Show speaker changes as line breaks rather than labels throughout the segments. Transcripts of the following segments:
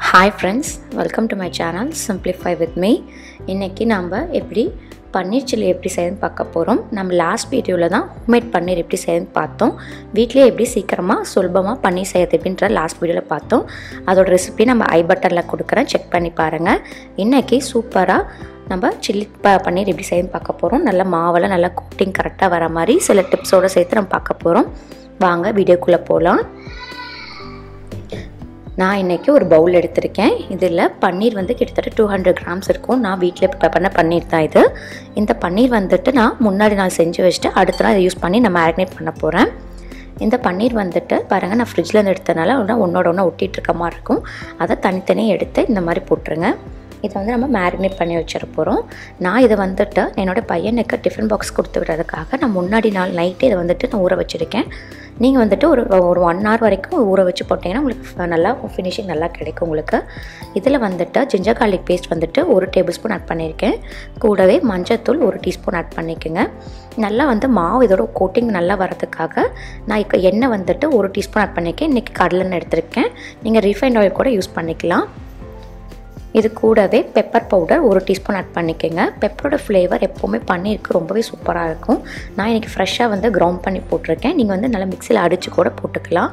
hi friends welcome to my channel simplify with me இன்றைக்கி நம்ம எப்படி பன்னீர் சில்லி எப்படி செய்யணும்னு பார்க்க போகிறோம் நம்ம லாஸ்ட் வீடியோவில் தான் ஹோம்மேட் பன்னீர் எப்படி செய்யணும்னு பார்த்தோம் வீட்டிலே எப்படி சீக்கிரமாக சுலபமாக பன்னீர் செய்யறது எப்படின்ற லாஸ்ட் வீடியோவில் பார்த்தோம் அதோட ரெசிபி நம்ம ஐ பட்டனில் கொடுக்குறேன் செக் பண்ணி பாருங்கள் இன்றைக்கி சூப்பராக நம்ம சில்லி ப பன்னீர் எப்படி செய்யணும்னு பார்க்க போகிறோம் நல்ல மாவெல்லாம் நல்லா கோட்டிங் கரெக்டாக வர மாதிரி சில டிப்ஸோடு சேர்த்து நம்ம பார்க்க போகிறோம் வாங்க வீடியோக்குள்ளே போகலாம் நான் இன்றைக்கி ஒரு பவுல் எடுத்திருக்கேன் இதில் பன்னீர் வந்து கிட்டத்தட்ட டூ ஹண்ட்ரட் கிராம்ஸ் இருக்கும் நான் வீட்டில் ப்ரிப்பேர் பண்ண பன்னீர் தான் இது இந்த பன்னீர் வந்துட்டு நான் முன்னாடி நாள் செஞ்சு வச்சுட்டு அடுத்த நாள் இதை யூஸ் பண்ணி நான் மேரினேட் பண்ண போகிறேன் இந்த பன்னீர் வந்துட்டு பாருங்கள் நான் ஃப்ரிட்ஜில் எடுத்தனால ஒன்றா ஒன்றா ஒட்டிகிட்டு இருக்க மாதிரி இருக்கும் அதை தனித்தனியாக எடுத்து இந்த மாதிரி போட்டுருங்க இதை வந்து நம்ம மேரினேட் பண்ணி வச்சிட போகிறோம் நான் இதை வந்துட்டு என்னோடய பையனுக்கு டிஃபன் பாக்ஸ் கொடுத்து விடுறதுக்காக நான் முன்னாடி நாள் நைட்டே இதை வந்துட்டு நான் ஊற வச்சுருக்கேன் நீங்கள் வந்துட்டு ஒரு ஒரு ஒன் ஹவர் வரைக்கும் ஊற வச்சு போட்டிங்கன்னா உங்களுக்கு நல்லா ஃபினிஷிங் நல்லா கிடைக்கும் உங்களுக்கு இதில் வந்துட்டு ஜிஞ்சர் கார்லிக் பேஸ்ட் வந்துட்டு ஒரு டேபிள் ஸ்பூன் ஆட் பண்ணியிருக்கேன் கூடவே மஞ்சத்தூள் ஒரு டீஸ்பூன் ஆட் பண்ணிக்கோங்க நல்லா வந்து மாவு இதோட கோட்டிங் நல்லா வரதுக்காக நான் இப்போ எண்ணெய் வந்துட்டு ஒரு டீஸ்பூன் ஆட் பண்ணியிருக்கேன் இன்றைக்கி கடலெண்ணெய் எடுத்திருக்கேன் நீங்கள் ரீஃபைண்ட் ஆயில் கூட யூஸ் பண்ணிக்கலாம் இது கூடவே பெப்பர் பவுடர் ஒரு டீஸ்பூன் ஆட் பண்ணிக்கோங்க பெப்பரோட ஃப்ளேவர் எப்போவுமே பன்னீருக்கு ரொம்பவே சூப்பராக இருக்கும் நான் இன்றைக்கி ஃப்ரெஷ்ஷாக வந்து கிரவுண்ட் பண்ணி போட்டிருக்கேன் நீங்கள் வந்து நல்லா மிக்சியில் அடித்து கூட போட்டுக்கலாம்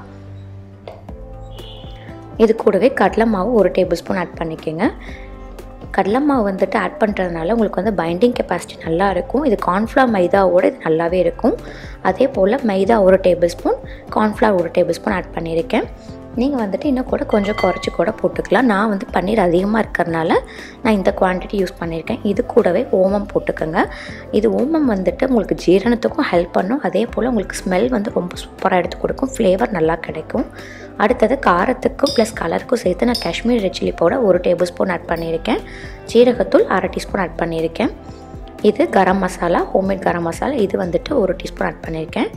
இது கூடவே கடலை மாவு ஒரு டேபிள் ஸ்பூன் ஆட் பண்ணிக்கோங்க கடலை மாவு வந்துட்டு ஆட் பண்ணுறதுனால உங்களுக்கு வந்து பைண்டிங் கெப்பாசிட்டி நல்லா இருக்கும் இது கார்ன்ஃப்ளவர் மைதாவோட இது நல்லாவே இருக்கும் அதே போல் மைதா ஒரு டேபிள் ஸ்பூன் கார்ன்ஃப்ளவர் ஒரு டேபிள் ஸ்பூன் ஆட் பண்ணியிருக்கேன் நீங்கள் வந்துட்டு இன்னும் கூட கொஞ்சம் குறைச்சி கூட போட்டுக்கலாம் நான் வந்து பன்னீர் அதிகமாக இருக்கிறனால நான் இந்த குவான்டிட்டி யூஸ் பண்ணியிருக்கேன் இது கூடவே ஓமம் போட்டுக்கோங்க இது ஓமம் வந்துட்டு உங்களுக்கு ஜீரணத்துக்கும் ஹெல்ப் பண்ணும் அதே போல் உங்களுக்கு ஸ்மெல் வந்து ரொம்ப சூப்பராக எடுத்து கொடுக்கும் ஃப்ளேவர் நல்லா கிடைக்கும் அடுத்தது காரத்துக்கும் ப்ளஸ் கலருக்கும் சேர்த்து நான் காஷ்மீர் ரெட் சில்லி பவுடர் ஒரு டேபிள் ஸ்பூன் ஆட் பண்ணியிருக்கேன் ஜீரகத்தூள் அரை டீஸ்பூன் ஆட் பண்ணியிருக்கேன் இது கரம் மசாலா ஹோம்மேட் கரம் மசாலா இது வந்துட்டு ஒரு டீஸ்பூன் ஆட் பண்ணியிருக்கேன்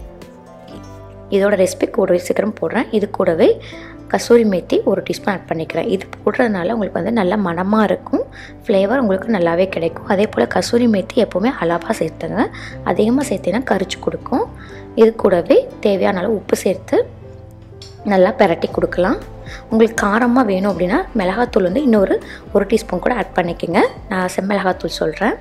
இதோட ரெசிபி கூடவே சீக்கிரம் போடுறேன் இது கூடவே கசூரி மேத்தி ஒரு டீஸ்பூன் ஆட் பண்ணிக்கிறேன் இது போடுறதுனால உங்களுக்கு வந்து நல்ல மனமாக இருக்கும் ஃப்ளேவர் உங்களுக்கு நல்லாவே கிடைக்கும் அதே போல் கசூரி மேத்தி எப்போவுமே அளவாக சேர்த்துங்க அதிகமாக சேர்த்தினா கரிச்சு கொடுக்கும் இது கூடவே தேவையான அளவு உப்பு சேர்த்து நல்லா பெரட்டி கொடுக்கலாம் உங்களுக்கு காரமாக வேணும் அப்படின்னா மிளகாத்தூள் வந்து இன்னொரு ஒரு டீஸ்பூன் கூட ஆட் பண்ணிக்கோங்க நான் செம்மிளகாத்தூள் சொல்கிறேன்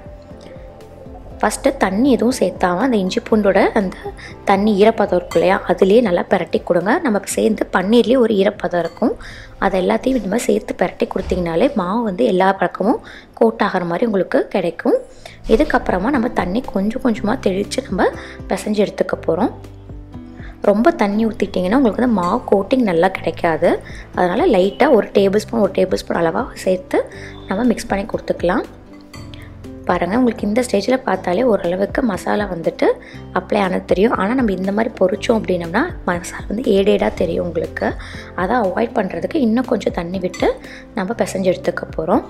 ஃபஸ்ட்டு தண்ணி எதுவும் சேர்த்தாமல் அந்த இஞ்சி பூண்டோட அந்த தண்ணி ஈரப்பதம் இருக்கும் இல்லையா அதுலேயே நல்லா பிரட்டி கொடுங்க நம்ம சேர்ந்து பன்னீர்லேயே ஒரு ஈரப்பதம் இருக்கும் அதை எல்லாத்தையும் இந்த மாதிரி சேர்த்து பிரட்டி கொடுத்தீங்கனாலே மாவு வந்து எல்லா பக்கமும் கோட் ஆகிற மாதிரி உங்களுக்கு கிடைக்கும் இதுக்கப்புறமா நம்ம தண்ணி கொஞ்சம் கொஞ்சமாக தெளித்து நம்ம பிசைஞ்சு எடுத்துக்க போகிறோம் ரொம்ப தண்ணி ஊற்றிட்டிங்கன்னா உங்களுக்கு வந்து மாவு கோட்டிங் நல்லா கிடைக்காது அதனால் லைட்டாக ஒரு டேபிள் ஸ்பூன் ஒரு டேபிள் ஸ்பூன் அளவாக சேர்த்து நம்ம மிக்ஸ் பண்ணி கொடுத்துக்கலாம் பாருங்கள் உங்களுக்கு இந்த ஸ்டேஜில் பார்த்தாலே ஓரளவுக்கு மசாலா வந்துட்டு அப்ளை ஆனது தெரியும் ஆனால் நம்ம இந்த மாதிரி பொறிச்சோம் அப்படின்னம்னா மசாலா வந்து ஏடேடாக தெரியும் உங்களுக்கு அதை அவாய்ட் பண்ணுறதுக்கு இன்னும் கொஞ்சம் தண்ணி விட்டு நம்ம பிசைஞ்சு எடுத்துக்க போகிறோம்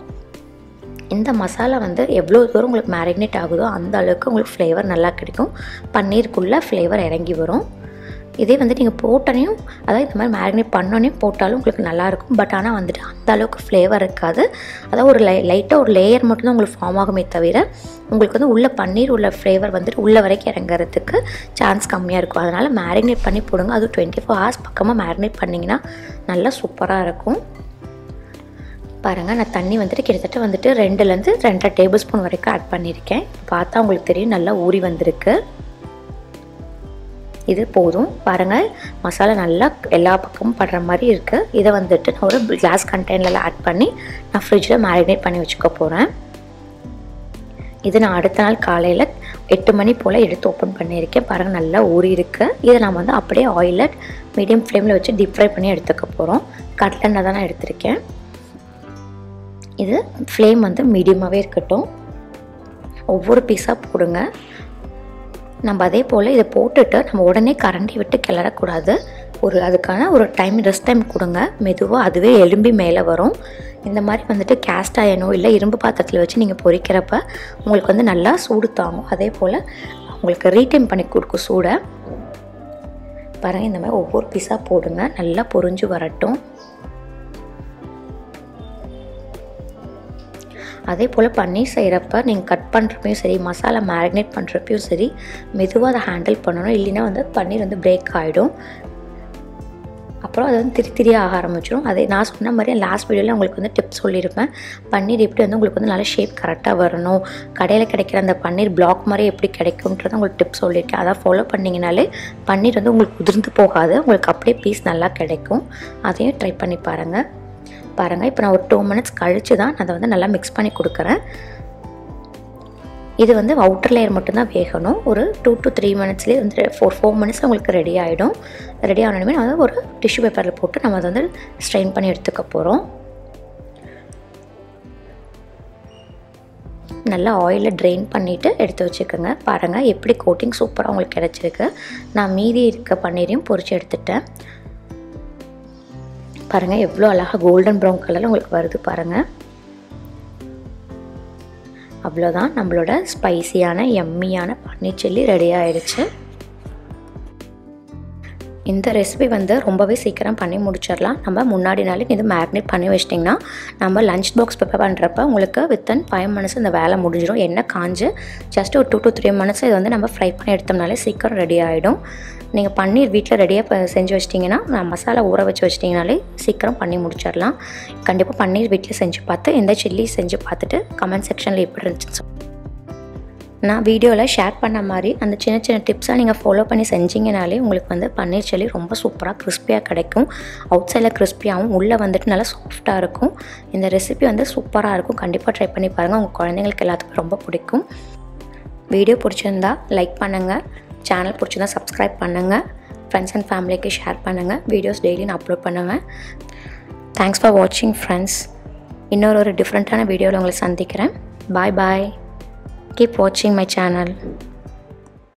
இந்த மசாலா வந்து எவ்வளோ தூரம் உங்களுக்கு மேரினேட் ஆகுதோ அந்த அளவுக்கு உங்களுக்கு ஃப்ளேவர் நல்லா கிடைக்கும் பன்னீருக்குள்ளே ஃப்ளேவர் இறங்கி வரும் இதே வந்து நீங்கள் போட்டனையும் அதாவது இந்த மாதிரி மேரினேட் பண்ணோன்னே போட்டாலும் உங்களுக்கு நல்லாயிருக்கும் பட் ஆனால் வந்துட்டு அந்த அளவுக்கு ஃப்ளேவர் இருக்காது அதாவது ஒரு லை லைட்டாக ஒரு லேயர் மட்டும்தான் உங்களுக்கு ஃபார்ம் ஆகுமே தவிர உங்களுக்கு வந்து உள்ள பன்னீர் உள்ள ஃப்ளேவர் வந்துட்டு உள்ள வரைக்கும் இறங்குறதுக்கு சான்ஸ் கம்மியாக இருக்கும் அதனால் மேரினேட் பண்ணி போடுங்க அதுவும் டுவெண்ட்டி ஃபோர் ஹவர்ஸ் பக்கமாக மேரினேட் பண்ணிங்கன்னா நல்லா சூப்பராக இருக்கும் பாருங்கள் நான் தண்ணி வந்துட்டு கிட்டத்தட்ட வந்துட்டு ரெண்டுலேருந்து ரெண்டரை டேபிள் ஸ்பூன் வரைக்கும் ஆட் பண்ணியிருக்கேன் பார்த்தா உங்களுக்கு தெரியும் நல்லா ஊறி வந்திருக்கு இது போதும் பாருங்கள் மசாலா நல்லா எல்லா பக்கமும் படுற மாதிரி இருக்குது இதை வந்துட்டு நான் ஒரு கிளாஸ் கண்டெய்னரில் ஆட் பண்ணி நான் ஃப்ரிட்ஜில் மேரினேட் பண்ணி வச்சுக்க போகிறேன் இது நான் அடுத்த நாள் காலையில் எட்டு மணி போல் எடுத்து ஓப்பன் பண்ணியிருக்கேன் பாருங்கள் நல்லா ஊறி இருக்குது இதை நான் வந்து அப்படியே ஆயிலில் மீடியம் ஃப்ளேமில் வச்சு டீப் ஃப்ரை பண்ணி எடுத்துக்க போகிறோம் கடலெண்ணெய் தான் நான் எடுத்திருக்கேன் இது ஃப்ளேம் வந்து மீடியமாகவே இருக்கட்டும் ஒவ்வொரு பீஸாக போடுங்க நம்ம அதே போல் இதை போட்டுட்டு நம்ம உடனே கரண்டி விட்டு கிளறக்கூடாது ஒரு அதுக்கான ஒரு டைம் ரெஸ்ட் டைம் கொடுங்க மெதுவாக அதுவே எலும்பி மேலே வரும் இந்த மாதிரி வந்துட்டு கேஸ்ட் அயனோ இல்லை இரும்பு பாத்திரத்தில் வச்சு நீங்கள் பொரிக்கிறப்ப உங்களுக்கு வந்து நல்லா சூடு தாங்கும் அதே போல் உங்களுக்கு ரீடைம் பண்ணி கொடுக்கும் சூடை பாருங்கள் இந்த மாதிரி ஒவ்வொரு பீஸாக போடுங்க நல்லா பொரிஞ்சு வரட்டும் அதே போல் பன்னீர் செய்கிறப்ப நீங்கள் கட் பண்ணுறப்பையும் சரி மசாலா மேரினேட் பண்ணுறப்பையும் சரி மெதுவாக அதை ஹேண்டில் பண்ணணும் இல்லைன்னா வந்து பன்னீர் வந்து பிரேக் ஆகிடும் அப்போ அப்புறம் அது வந்து திரி திரியாக ஆக ஆரம்பிச்சிடும் அதே நான் சொன்ன மாதிரி லாஸ்ட் வீடியோவில் உங்களுக்கு வந்து டிப்ஸ் சொல்லியிருப்பேன் பன்னீர் எப்படி வந்து உங்களுக்கு வந்து நல்ல ஷேப் கரெக்டாக வரணும் கடையில் கிடைக்கிற அந்த பன்னீர் பிளாக் மாதிரி எப்படி கிடைக்கும்ன்றத உங்களுக்கு டிப்ஸ் சொல்லியிருக்கேன் அதை ஃபாலோ பண்ணிங்கனாலே பன்னீர் வந்து உங்களுக்கு உதிர்ந்து போகாது உங்களுக்கு அப்படியே பீஸ் நல்லா கிடைக்கும் அதையும் ட்ரை பண்ணி பாருங்கள் பாருங்கள் இப்போ நான் ஒரு டூ மினிட்ஸ் கழித்து தான் நான் அதை வந்து நல்லா மிக்ஸ் பண்ணி கொடுக்குறேன் இது வந்து அவுட்டர் லேயர் மட்டும்தான் வேகணும் ஒரு டூ டு த்ரீ மினிட்ஸ்லேயே வந்து ஃபோர் ஃபோர் மினிட்ஸில் உங்களுக்கு ரெடி ஆகிடும் ரெடி ஆனதுமே அதை ஒரு டிஷ்யூ பேப்பரில் போட்டு நம்ம அதை வந்து ஸ்ட்ரெயின் பண்ணி எடுத்துக்க போகிறோம் நல்லா ஆயிலை ட்ரெயின் பண்ணிவிட்டு எடுத்து வச்சுக்கோங்க பாருங்கள் எப்படி கோட்டிங் சூப்பராக உங்களுக்கு கிடச்சிருக்கு நான் மீதி இருக்க பன்னீரையும் பொரிச்சு எடுத்துட்டேன் பாருங்கள் எவ்வளோ அழகாக கோல்டன் ப்ரௌன் கலரில் உங்களுக்கு வருது பாருங்கள் அவ்வளோதான் நம்மளோட ஸ்பைசியான எம்மியான பன்னீர் சில்லி ரெடி ஆயிடுச்சு இந்த ரெசிபி வந்து ரொம்பவே சீக்கிரம் பண்ணி முடிச்சிடலாம் நம்ம முன்னாடி நாளே இது மேக்னேட் பண்ணி வச்சிட்டிங்கன்னா நம்ம லஞ்ச் பாக்ஸ் ப்ரிப்பேர் பண்ணுறப்ப உங்களுக்கு வித்தின் ஃபைவ் மினிட்ஸ் இந்த வேலை முடிஞ்சிடும் எண்ணெய் காஞ்சு ஜஸ்ட் ஒரு டூ டு த்ரீ மினிட்ஸ் இது வந்து நம்ம ஃப்ரை பண்ணி எடுத்தோம்னாலே சீக்கிரம் ரெடி ஆகிடும் நீங்கள் பன்னீர் வீட்டில் ரெடியாக செஞ்சு வச்சிட்டிங்கன்னா நான் மசாலா ஊற வச்சு வச்சிட்டிங்கனாலே சீக்கிரம் பண்ணி முடிச்சிடலாம் கண்டிப்பாக பன்னீர் வீட்டில் செஞ்சு பார்த்து எந்த சில்லி செஞ்சு பார்த்துட்டு கமெண்ட் செக்ஷனில் எப்படி இருந்துச்சுன்னு சொல்லு நான் வீடியோவில் ஷேர் பண்ண மாதிரி அந்த சின்ன சின்ன டிப்ஸாக நீங்கள் ஃபாலோ பண்ணி செஞ்சீங்கனாலே உங்களுக்கு வந்து பன்னீர் சில்லி ரொம்ப சூப்பராக கிறிஸ்பியாக கிடைக்கும் அவுட் சைடில் கிறிஸ்பியாகவும் உள்ளே வந்துட்டு நல்லா சாஃப்டாக இருக்கும் இந்த ரெசிபி வந்து சூப்பராக இருக்கும் கண்டிப்பாக ட்ரை பண்ணி பாருங்கள் உங்கள் குழந்தைங்களுக்கு எல்லாத்துக்கும் ரொம்ப பிடிக்கும் வீடியோ பிடிச்சிருந்தா லைக் பண்ணுங்கள் சேனல் பிடிச்சிருந்தா சப்ஸ்கிரைப் பண்ணுங்கள் ஃப்ரெண்ட்ஸ் அண்ட் ஃபேமிலிக்கு ஷேர் பண்ணுங்கள் வீடியோஸ் டெய்லி நான் அப்லோட் பண்ணுவேன் தேங்க்ஸ் ஃபார் வாட்சிங் ஃப்ரெண்ட்ஸ் இன்னொரு ஒரு டிஃப்ரெண்ட்டான வீடியோவில் உங்களை சந்திக்கிறேன் பாய் பாய் keep watching my channel